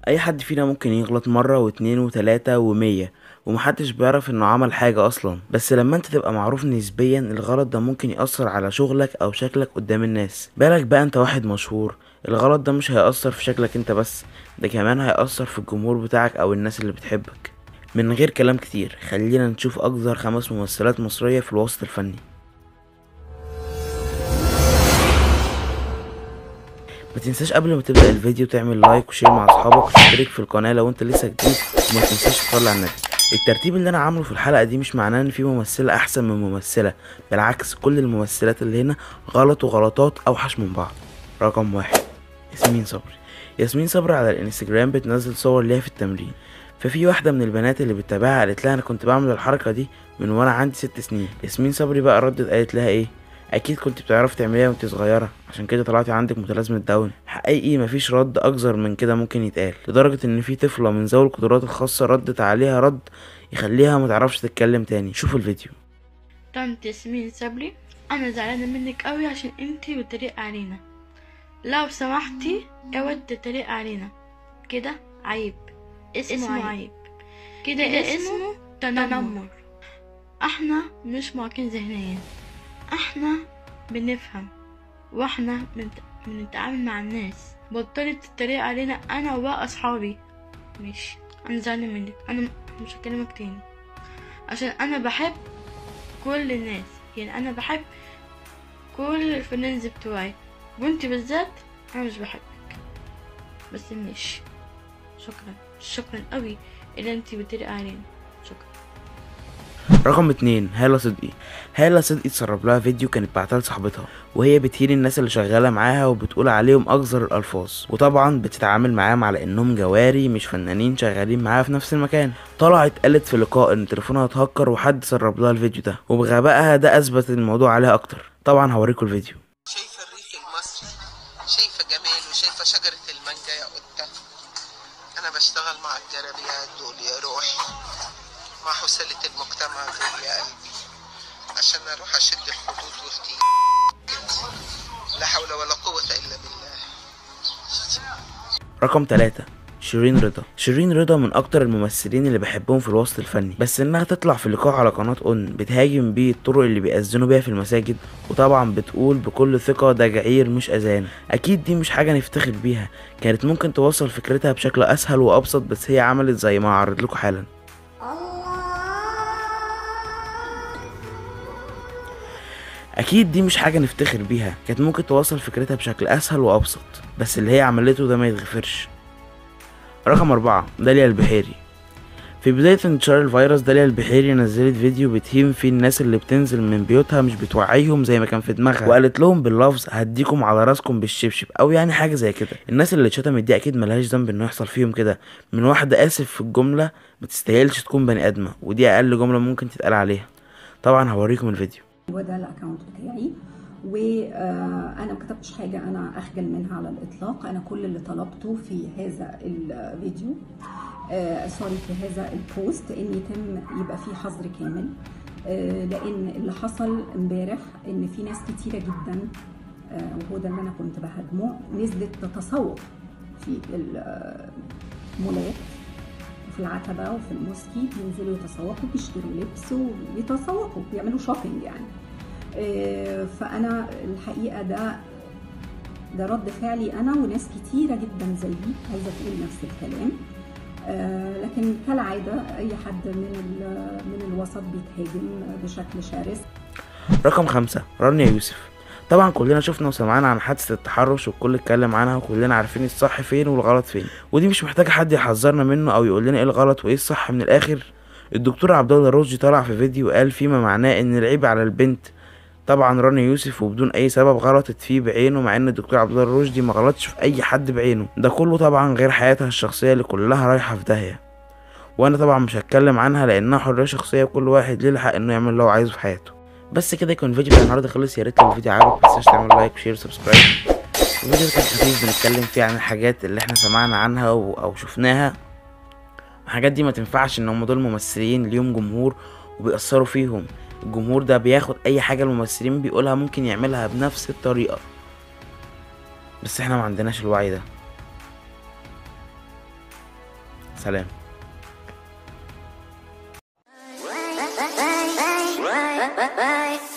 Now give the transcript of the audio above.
اي حد فينا ممكن يغلط مرة واتنين وتلاتة ومية ومحدش بيعرف انه عمل حاجة اصلا بس لما انت تبقى معروف نسبيا الغلط ده ممكن يأثر على شغلك او شكلك قدام الناس بالك بقى انت واحد مشهور الغلط ده مش هيأثر في شكلك انت بس ده كمان هيأثر في الجمهور بتاعك او الناس اللي بتحبك من غير كلام كتير خلينا نشوف اكتر خمس ممثلات مصرية في الوسط الفني ما تنساش قبل ما تبدأ الفيديو تعمل لايك وشير مع اصحابك وتشترك في القناة لو انت لسه جديد وما تنساش تصلي على النبي الترتيب اللي انا عامله في الحلقة دي مش معناه ان في ممثلة احسن من ممثلة بالعكس كل الممثلات اللي هنا غلطوا غلطات اوحش من بعض رقم واحد ياسمين صبري ياسمين صبري على الانستجرام بتنزل صور ليها في التمرين ففي واحدة من البنات اللي بتتابعها قالت لها انا كنت بعمل الحركة دي من وانا عندي ست سنين ياسمين صبري بقى ردت قالت لها ايه اكيد كنت بتعرفي تعمليها وانت صغيره عشان كده طلعتي عندك متلازمه داون حقيقي مفيش رد اكثر من كده ممكن يتقال لدرجه ان في طفله من ذوي القدرات الخاصه ردت عليها رد يخليها متعرفش تتكلم تاني شوفوا الفيديو طنط ياسمين صبري انا زعلانه منك قوي عشان انتي بتريق علينا لو سمحتي اوعي تتريق علينا كده عيب اسمه, اسمه عيب كده اسمه تنمر احنا مش معاقين ذهنيا احنا بنفهم واحنا بنت- بنتعامل مع الناس بطلت تتريق علينا انا وبقى اصحابي ماشي انا زعلانه منك انا مش هكلمك تاني عشان انا بحب كل الناس يعني انا بحب كل الفنانز بتوعي وانت بالذات انا مش بحبك بس ماشي شكرا شكرا قوي ان انت بتريق علينا شكرا رقم اتنين هالة صدقي هالة صدقي اتسرب لها فيديو كانت بعتها لصاحبتها وهي بتهين الناس اللي شغالة معاها وبتقول عليهم أقذر الألفاظ وطبعا بتتعامل معاهم على إنهم جواري مش فنانين شغالين معاها في نفس المكان طلعت قالت في لقاء إن تليفونها اتهكر وحد سرب لها الفيديو ده وبغبائها ده أثبت الموضوع عليها أكتر طبعا هوريكم الفيديو شايفة الريف المصري شايفة جمال وشايفة شجرة المانجا يا قطة أنا بشتغل مع الجرابيات دول يا روحي مع حسالة المجتمع دول يا قلبي عشان أروح أشد الخطوط وفتي لا حول ولا قوة إلا بالله رقم ثلاثة شيرين رضا شيرين رضا من اكتر الممثلين اللي بحبهم في الوسط الفني بس انها تطلع في لقاء على قناة اون بتهاجم بيه الطرق اللي بيأذنوا بيها في المساجد وطبعا بتقول بكل ثقة ده جعير مش اذان اكيد دي مش حاجة نفتخر بيها كانت ممكن توصل فكرتها بشكل اسهل وابسط بس هي عملت زي ما هعرض لكم حالا اكيد دي مش حاجه نفتخر بيها كانت ممكن توصل فكرتها بشكل اسهل وابسط بس اللي هي عملته ده ما يتغفرش رقم أربعة داليا البحيري في بداية انتشار الفيروس داليا البحيري نزلت فيديو بتهين فيه الناس اللي بتنزل من بيوتها مش بتوعيهم زي ما كان في دماغها وقالت لهم باللفظ هديكم على راسكم بالشبشب او يعني حاجة زي كده الناس اللي اتشتمت دي اكيد ملهاش ذنب انه يحصل فيهم كده من واحدة اسف في الجملة ما تستاهلش تكون بني ادمة ودي اقل جملة ممكن تتقال عليها طبعا هوريكم الفيديو هو ده الاكونت بتاعي وانا ما كتبتش حاجه انا اخجل منها على الاطلاق انا كل اللي طلبته في هذا الفيديو آه سوري في هذا البوست ان يتم يبقى فيه حظر كامل آه لان اللي حصل امبارح ان في ناس كتيره جدا آه وهو ده اللي انا كنت بهاجمه نزلت تتسوق في المولات في العتبة وفي الموسكي بينزلوا يتسوقوا بيشتروا لبس ويتسوقوا بيعملوا شوبينج يعني آه، فأنا الحقيقة ده ده رد فعلي أنا وناس كتيرة جدا زيي عايزة تقول نفس الكلام آه، لكن كالعادة أي حد من ال- من الوسط بيتهاجم بشكل شرس رقم خمسة رانيا يوسف طبعا كلنا شفنا وسمعنا عن حادثة التحرش والكل اتكلم عنها وكلنا عارفين الصح فين والغلط فين ودي مش محتاجة حد يحذرنا منه او يقول لنا ايه الغلط وايه الصح من الاخر الدكتور عبد الله رشدي طلع في فيديو قال فيما معناه ان العيب على البنت طبعا رانيا يوسف وبدون اي سبب غلطت فيه بعينه مع ان الدكتور عبد الله الرشدي ما غلطش في اي حد بعينه ده كله طبعا غير حياتها الشخصية اللي كلها رايحة في داهية وانا طبعا مش هتكلم عنها لانها حرية شخصية وكل واحد ليه الحق انه يعمل اللي هو عايزه في حياته بس كده يكون الفيديو بتاع النهارده خلص يا ريت لو الفيديو عجبك متنساش تعمل لايك وشير وسبسكرايب الفيديو ده كان خفيف بنتكلم فيه عن الحاجات اللي احنا سمعنا عنها او, أو شفناها الحاجات دي ما تنفعش ان هم دول ممثلين ليهم جمهور وبيأثروا فيهم الجمهور ده بياخد اي حاجة الممثلين بيقولها ممكن يعملها بنفس الطريقة بس احنا ما عندناش الوعي ده سلام bye, bye, bye, bye.